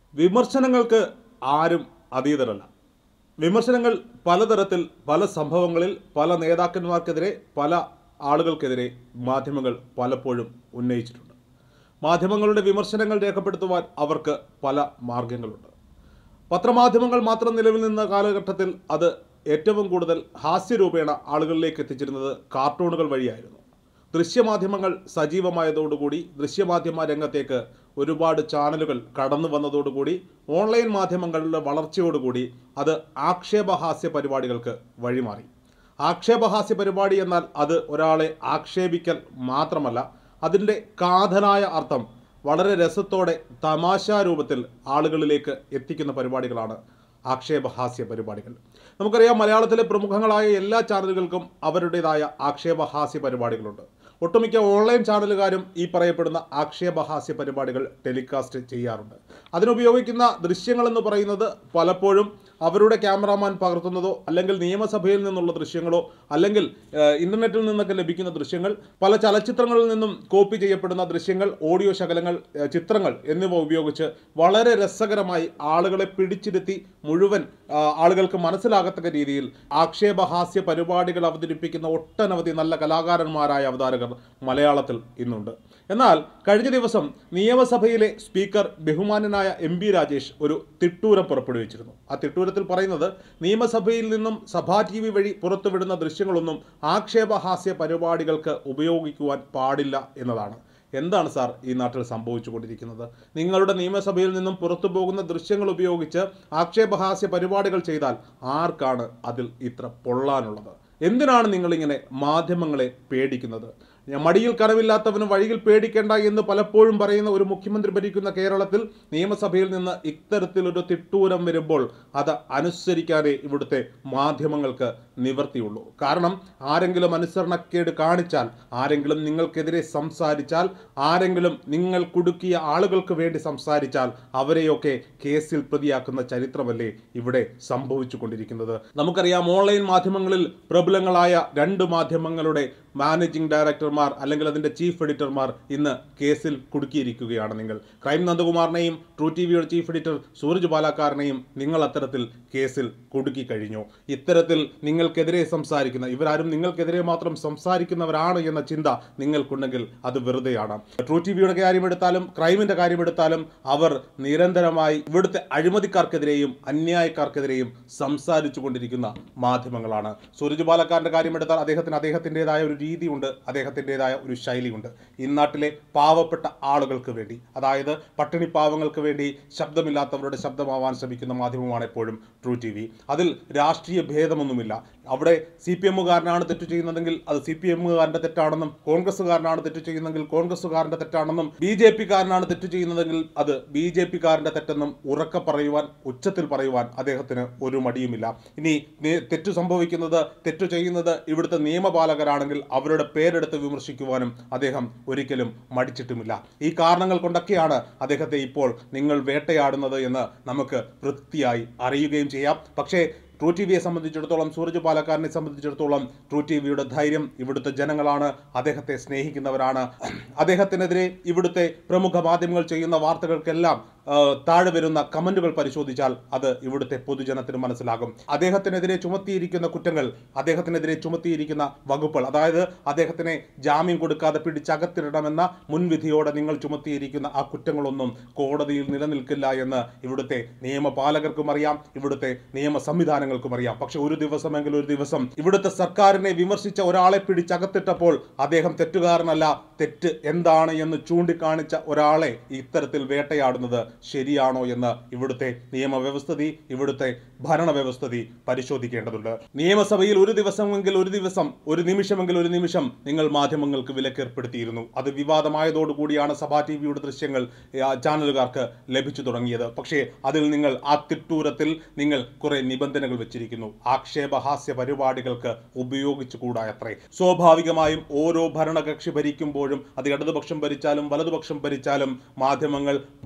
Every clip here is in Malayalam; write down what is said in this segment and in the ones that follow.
വിമർശനങ്ങൾക്ക് ആരും അതീതരല്ല വിമർശനങ്ങൾ പലതരത്തിൽ പല സംഭവങ്ങളിൽ പല നേതാക്കന്മാർക്കെതിരെ പല ആളുകൾക്കെതിരെ മാധ്യമങ്ങൾ പലപ്പോഴും ഉന്നയിച്ചിട്ടുണ്ട് മാധ്യമങ്ങളുടെ വിമർശനങ്ങൾ രേഖപ്പെടുത്തുവാൻ അവർക്ക് പല മാർഗങ്ങളുണ്ട് പത്രമാധ്യമങ്ങൾ മാത്രം നിലവിൽ നിന്ന കാലഘട്ടത്തിൽ അത് ഏറ്റവും കൂടുതൽ ഹാസ്യരൂപേണ ആളുകളിലേക്ക് എത്തിച്ചിരുന്നത് കാർട്ടൂണുകൾ വഴിയായിരുന്നു ദൃശ്യമാധ്യമങ്ങൾ സജീവമായതോടുകൂടി ദൃശ്യമാധ്യമ രംഗത്തേക്ക് ഒരുപാട് ചാനലുകൾ കടന്നു വന്നതോടുകൂടി ഓൺലൈൻ മാധ്യമങ്ങളുടെ വളർച്ചയോടുകൂടി അത് ആക്ഷേപഹാസ്യ പരിപാടികൾക്ക് വഴിമാറി ആക്ഷേപഹാസ്യ പരിപാടി എന്നാൽ അത് ഒരാളെ ആക്ഷേപിക്കൽ മാത്രമല്ല അതിൻ്റെ കാതലായ അർത്ഥം വളരെ രസത്തോടെ തമാശാരൂപത്തിൽ ആളുകളിലേക്ക് എത്തിക്കുന്ന പരിപാടികളാണ് ആക്ഷേപഹാസ്യ പരിപാടികൾ നമുക്കറിയാം മലയാളത്തിലെ പ്രമുഖങ്ങളായ എല്ലാ ചാനലുകൾക്കും അവരുടേതായ ആക്ഷേപഹാസ്യ പരിപാടികളുണ്ട് ഒട്ടുമിക്ക ഓൺലൈൻ ചാനലുകാരും ഈ പറയപ്പെടുന്ന ആക്ഷേപഹാസ്യ പരിപാടികൾ ടെലികാസ്റ്റ് ചെയ്യാറുണ്ട് അതിനുപയോഗിക്കുന്ന ദൃശ്യങ്ങളെന്ന് പറയുന്നത് പലപ്പോഴും അവരുടെ ക്യാമറാമാൻ പകർത്തുന്നതോ അല്ലെങ്കിൽ നിയമസഭയിൽ നിന്നുള്ള ദൃശ്യങ്ങളോ അല്ലെങ്കിൽ ഏഹ്, ഇന്റർനെറ്റിൽ നിന്നൊക്കെ ലഭിക്കുന്ന ദൃശ്യങ്ങൾ പല ചലച്ചിത്രങ്ങളിൽ നിന്നും കോപ്പി ചെയ്യപ്പെടുന്ന ദൃശ്യങ്ങൾ ഓഡിയോ ശകലങ്ങൾ ഏഹ്, ചിത്രങ്ങൾ എന്നിവ ഉപയോഗിച്ച് വളരെ രസകരമായി ആളുകളെ പിടിച്ചിരുത്തി മുഴുവൻ ആ, ആളുകൾക്ക് മനസ്സിലാകത്തക്ക രീതിയിൽ ആക്ഷേപഹാസ്യ പരിപാടികൾ അവതരിപ്പിക്കുന്ന ഒട്ടനവധി നല്ല കലാകാരന്മാരായ അവതാരകർ മലയാളത്തിൽ ഇന്നുണ്ട് എന്നാൽ കഴിഞ്ഞ ദിവസം നിയമസഭയിലെ സ്പീക്കർ ബഹുമാനനായ എം ബി രാജേഷ് ഒരു തിട്ടൂരം പുറപ്പെടുവിച്ചിരുന്നു ആ തിട്ടൂരത്തിൽ പറയുന്നത് നിയമസഭയിൽ നിന്നും സഭാ ടി വി വഴി പുറത്തുവിടുന്ന ദൃശ്യങ്ങളൊന്നും ആക്ഷേപഹാസ്യ പരിപാടികൾക്ക് ഉപയോഗിക്കുവാൻ പാടില്ല എന്നതാണ് എന്താണ് സാർ ഈ നാട്ടിൽ സംഭവിച്ചുകൊണ്ടിരിക്കുന്നത് നിങ്ങളുടെ നിയമസഭയിൽ നിന്നും പുറത്തു പോകുന്ന ദൃശ്യങ്ങൾ ഉപയോഗിച്ച് ആക്ഷേപഹാസ്യ പരിപാടികൾ ചെയ്താൽ ആർക്കാണ് അതിൽ ഇത്ര പൊള്ളാനുള്ളത് എന്തിനാണ് നിങ്ങളിങ്ങനെ മാധ്യമങ്ങളെ പേടിക്കുന്നത് ഞാൻ മടിയിൽ കനവില്ലാത്തവന് വഴിയിൽ പേടിക്കേണ്ട എന്ന് പലപ്പോഴും പറയുന്ന ഒരു മുഖ്യമന്ത്രി ഭരിക്കുന്ന കേരളത്തിൽ നിയമസഭയിൽ നിന്ന് ഇത്തരത്തിലൊരു തിട്ടൂരം വരുമ്പോൾ അത് അനുസരിക്കാനേ ഇവിടുത്തെ മാധ്യമങ്ങൾക്ക് നിവർത്തിയുള്ളൂ കാരണം ആരെങ്കിലും അനുസരണക്കേട് കാണിച്ചാൽ ആരെങ്കിലും നിങ്ങൾക്കെതിരെ സംസാരിച്ചാൽ ആരെങ്കിലും നിങ്ങൾ കുടുക്കിയ ആളുകൾക്ക് വേണ്ടി സംസാരിച്ചാൽ അവരെയൊക്കെ കേസിൽ പ്രതിയാക്കുന്ന ചരിത്രമല്ലേ ഇവിടെ സംഭവിച്ചു കൊണ്ടിരിക്കുന്നത് നമുക്കറിയാം ഓൺലൈൻ മാധ്യമങ്ങളിൽ പ്രബലങ്ങളായ രണ്ട് മാധ്യമങ്ങളുടെ മാനേജിംഗ് ഡയറക്ടർമാർ അല്ലെങ്കിൽ അതിൻ്റെ ചീഫ് എഡിറ്റർമാർ ഇന്ന് കേസിൽ കുടുക്കിയിരിക്കുകയാണ് നിങ്ങൾ ക്രൈം നന്ദകുമാറിനെയും ട്രൂ ടി വിയുടെ ചീഫ് എഡിറ്റർ സൂരജ് പാലക്കാരനെയും നിങ്ങൾ അത്തരത്തിൽ കേസിൽ കുടുക്കി കഴിഞ്ഞു ഇത്തരത്തിൽ നിങ്ങൾക്കെതിരെ സംസാരിക്കുന്ന ഇവരാരും നിങ്ങൾക്കെതിരെ മാത്രം സംസാരിക്കുന്നവരാണ് എന്ന ചിന്ത നിങ്ങൾക്കുണ്ടെങ്കിൽ അത് വെറുതെയാണ് ട്രൂ ടി വിയുടെ കാര്യമെടുത്താലും ക്രൈമിന്റെ കാര്യമെടുത്താലും അവർ നിരന്തരമായി ഇവിടുത്തെ അഴിമതിക്കാർക്കെതിരെയും അന്യായക്കാർക്കെതിരെയും സംസാരിച്ചു കൊണ്ടിരിക്കുന്ന മാധ്യമങ്ങളാണ് സൂരജ് പാലക്കാരന്റെ കാര്യമെടുത്താൽ അദ്ദേഹത്തിന് അദ്ദേഹത്തിൻ്റെതായ ഒരു രീതിയുണ്ട് അദ്ദേഹത്തിൻ്റെതായ ഒരു ശൈലിയുണ്ട് ഇന്നാട്ടിലെ പാവപ്പെട്ട ആളുകൾക്ക് വേണ്ടി അതായത് പട്ടിണി പാവങ്ങൾക്ക് വേണ്ടി ശബ്ദമില്ലാത്തവരുടെ ശബ്ദമാവാൻ ശ്രമിക്കുന്ന മാധ്യമമാണ് എപ്പോഴും ട്രൂ ടി വി അതിൽ രാഷ്ട്രീയ ഭേദമൊന്നുമില്ല അവിടെ സി പി എമ്മുകാരനാണ് തെറ്റ് ചെയ്യുന്നതെങ്കിൽ അത് സി പി എമ്മുകാരൻ്റെ തെറ്റാണെന്നും കോൺഗ്രസ്സുകാരനാണ് തെറ്റ് ചെയ്യുന്നതെങ്കിൽ കോൺഗ്രസ്സുകാരൻ്റെ തെറ്റാണെന്നും ബി ജെ പിക്കാരനാണ് തെറ്റ് ചെയ്യുന്നതെങ്കിൽ അത് ബി ജെ പിക്കാരൻ്റെ തെറ്റെന്നും ഉറക്കെ പറയുവാൻ ഉച്ചത്തിൽ പറയുവാൻ അദ്ദേഹത്തിന് ഒരു മടിയുമില്ല ഇനി നേ- തെറ്റു സംഭവിക്കുന്നത് തെറ്റു ചെയ്യുന്നത് ഇവിടുത്തെ നിയമപാലകരാണെങ്കിൽ അവരുടെ പേരെടുത്ത് വിമർശിക്കുവാനും അദ്ദേഹം ഒരിക്കലും മടിച്ചിട്ടുമില്ല ഈ കാരണങ്ങൾ കൊണ്ടൊക്കെയാണ് അദ്ദേഹത്തെ ഇപ്പോൾ നിങ്ങൾ വേട്ടയാടുന്നത് എന്ന് നമുക്ക് വൃത്തിയായി അറിയുകയും ചെയ്യാം പക്ഷേ ട്രൂ ടി വിയെ സംബന്ധിച്ചിടത്തോളം സൂരജ് പാലക്കാരനെ സംബന്ധിച്ചിടത്തോളം ട്രൂ ടി വിയുടെ ധൈര്യം ഇവിടുത്തെ ജനങ്ങളാണ് അദ്ദേഹത്തെ സ്നേഹിക്കുന്നവരാണ് അദ്ദേഹത്തിനെതിരെ ഇവിടുത്തെ പ്രമുഖ മാധ്യമങ്ങൾ ചെയ്യുന്ന വാർത്തകൾക്കെല്ലാം ആ, താഴെ വരുന്ന കമന്റുകൾ പരിശോധിച്ചാൽ അത് ഇവിടുത്തെ പൊതുജനത്തിന് മനസ്സിലാകും അദ്ദേഹത്തിനെതിരെ ചുമത്തിയിരിക്കുന്ന കുറ്റങ്ങൾ അദ്ദേഹത്തിനെതിരെ ചുമത്തിയിരിക്കുന്ന വകുപ്പുകൾ അതായത് അദ്ദേഹത്തിനെ ജാമ്യം കൊടുക്കാതെ പിടിച്ചകത്തിടണമെന്ന മുൻവിധിയോടെ നിങ്ങൾ ചുമത്തിയിരിക്കുന്ന ആ കുറ്റങ്ങളൊന്നും കോടതിയിൽ നിലനിൽക്കില്ല എന്ന് ഇവിടുത്തെ നിയമപാലകർക്കും അറിയാം ഇവിടുത്തെ നിയമ സംവിധാനങ്ങൾക്കും അറിയാം പക്ഷെ ഒരു ദിവസമെങ്കിൽ ഒരു ദിവസം ഇവിടുത്തെ സർക്കാരിനെ വിമർശിച്ച ഒരാളെ പിടിച്ചകത്തിട്ടപ്പോൾ അദ്ദേഹം തെറ്റുകാരനല്ല തെറ്റ് എന്താണ് എന്ന് ചൂണ്ടിക്കാണിച്ച ഒരാളെ ഇത്തരത്തിൽ വേട്ടയാടുന്നത് ശരിയാണോ എന്ന് ഇവിടുത്തെ നിയമവ്യവസ്ഥിതി ഇവിടുത്തെ ഭരണവ്യവസ്ഥിതി പരിശോധിക്കേണ്ടതുണ്ട് നിയമസഭയിൽ ഒരു ദിവസമെങ്കിൽ ഒരു ദിവസം ഒരു നിമിഷമെങ്കിൽ ഒരു നിമിഷം നിങ്ങൾ മാധ്യമങ്ങൾക്ക് വിലക്കേർപ്പെടുത്തിയിരുന്നു അത് വിവാദമായതോടുകൂടിയാണ് സഭാ ടി വിയുടെ ദൃശ്യങ്ങൾ ആ, ചാനലുകാർക്ക് ലഭിച്ചു തുടങ്ങിയത് പക്ഷേ അതിൽ നിങ്ങൾ ആ തിട്ടൂരത്തിൽ നിങ്ങൾ കുറെ നിബന്ധനകൾ വെച്ചിരിക്കുന്നു ആക്ഷേപഹാസ്യ പരിപാടികൾക്ക് ഉപയോഗിച്ചുകൂടാ അത്രേ സ്വാഭാവികമായും ഓരോ ഭരണകക്ഷി ഭരിക്കുമ്പോഴും അത് ഇടതുപക്ഷം ഭരിച്ചാലും വലതുപക്ഷം ഭരിച്ചാലും മാധ്യമങ്ങൾ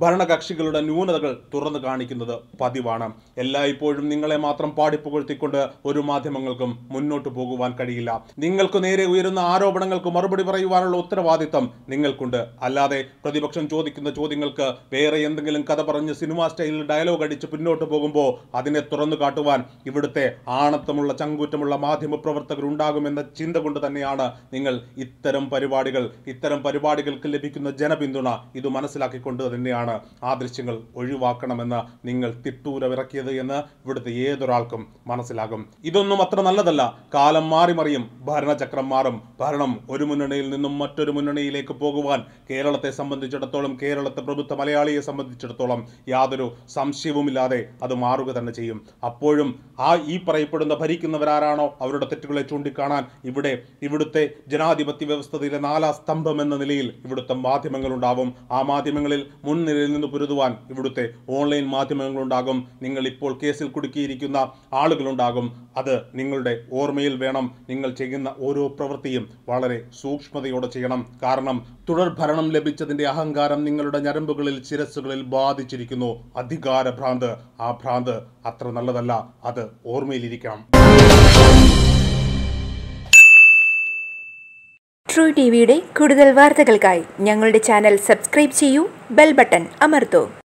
ഭരണകക്ഷികളുടെ ന്യൂനതകൾ തുറന്നു കാണിക്കുന്നത് പതിവാണ് എല്ലായ്പ്പോഴും നിങ്ങളെ മാത്രം പാടിപ്പുകഴ്ത്തിക്കൊണ്ട് ഒരു മാധ്യമങ്ങൾക്കും മുന്നോട്ട് പോകുവാൻ കഴിയില്ല നിങ്ങൾക്ക് നേരെ ഉയരുന്ന ആരോപണങ്ങൾക്ക് മറുപടി പറയുവാനുള്ള ഉത്തരവാദിത്തം നിങ്ങൾക്കുണ്ട് അല്ലാതെ പ്രതിപക്ഷം ചോദിക്കുന്ന ചോദ്യങ്ങൾക്ക് വേറെ എന്തെങ്കിലും കഥ പറഞ്ഞ് സിനിമാ സ്റ്റൈലിൽ ഡയലോഗ് അടിച്ച് പിന്നോട്ട് പോകുമ്പോൾ അതിനെ തുറന്നു കാട്ടുവാൻ ഇവിടുത്തെ ആണത്തമുള്ള ചങ്കൂറ്റമുള്ള മാധ്യമ പ്രവർത്തകർ ഉണ്ടാകുമെന്ന ചിന്ത കൊണ്ട് തന്നെയാണ് നിങ്ങൾ ഇത്തരം പരിപാടികൾ ഇത്തരം പരിപാടികൾക്ക് ലഭിക്കുന്ന ജനപിന്തുണ ഇത് മനസ്സിലാക്കിക്കൊണ്ട് തന്നെയാണ് ആ ദൃശ്യങ്ങൾ ഒഴിവാക്കണമെന്ന് നിങ്ങൾ തിട്ടൂരവിറക്കിയത് എന്ന് ഇവിടുത്തെ ഏതൊരാൾക്കും മനസ്സിലാകും ഇതൊന്നും അത്ര നല്ലതല്ല കാലം മാറി മറിയും ഭരണചക്രം മാറും ഭരണം ഒരു മുന്നണിയിൽ നിന്നും മറ്റൊരു മുന്നണിയിലേക്ക് പോകുവാൻ കേരളത്തെ സംബന്ധിച്ചിടത്തോളം കേരളത്തെ പ്രബുദ്ധ മലയാളിയെ സംബന്ധിച്ചിടത്തോളം യാതൊരു സംശയവുമില്ലാതെ അത് മാറുക തന്നെ ചെയ്യും അപ്പോഴും ആ ഈ പറയപ്പെടുന്ന ഭരിക്കുന്നവരാരാണോ അവരുടെ തെറ്റുകളെ ചൂണ്ടിക്കാണാൻ ഇവിടെ ഇവിടുത്തെ ജനാധിപത്യ വ്യവസ്ഥയിലെ നാലാം സ്തംഭം എന്ന നിലയിൽ ഇവിടുത്തെ മാധ്യമങ്ങളുണ്ടാവും ആ മാധ്യമങ്ങളിൽ മുൻനിരയിൽ നിന്ന് പൊരുതുവാൻ ഇവിടുത്തെ ഓൺലൈൻ മാധ്യമങ്ങളുണ്ടാകും നിങ്ങൾ ഇപ്പോൾ കേസിൽ കുടുക്കിയിരിക്കുന്ന ആളുകളുണ്ടാകും അത് നിങ്ങളുടെ ഓർമ്മയിൽ വേണം നിങ്ങൾ ചെയ്യുന്ന ഓരോ പ്രവൃത്തിയും വളരെ സൂക്ഷ്മതയോടെ ചെയ്യണം കാരണം തുടർ ഭരണം ലഭിച്ചതിന്റെ അഹങ്കാരം നിങ്ങളുടെ ഞരമ്പുകളിൽ ശിരസ്സുകളിൽ ബാധിച്ചിരിക്കുന്നു അധികാര ഭ്രാന്ത് ആ ഭ്രാന്ത് അത്ര നല്ലതല്ല അത് ഓർമ്മയിലിരിക്കണം ട്രൂ ടി വിയുടെ കൂടുതൽ വാർത്തകൾക്കായി ഞങ്ങളുടെ ചാനൽ സബ്സ്ക്രൈബ് ചെയ്യൂ ബെൽ ബട്ടൺ അമർത്തൂ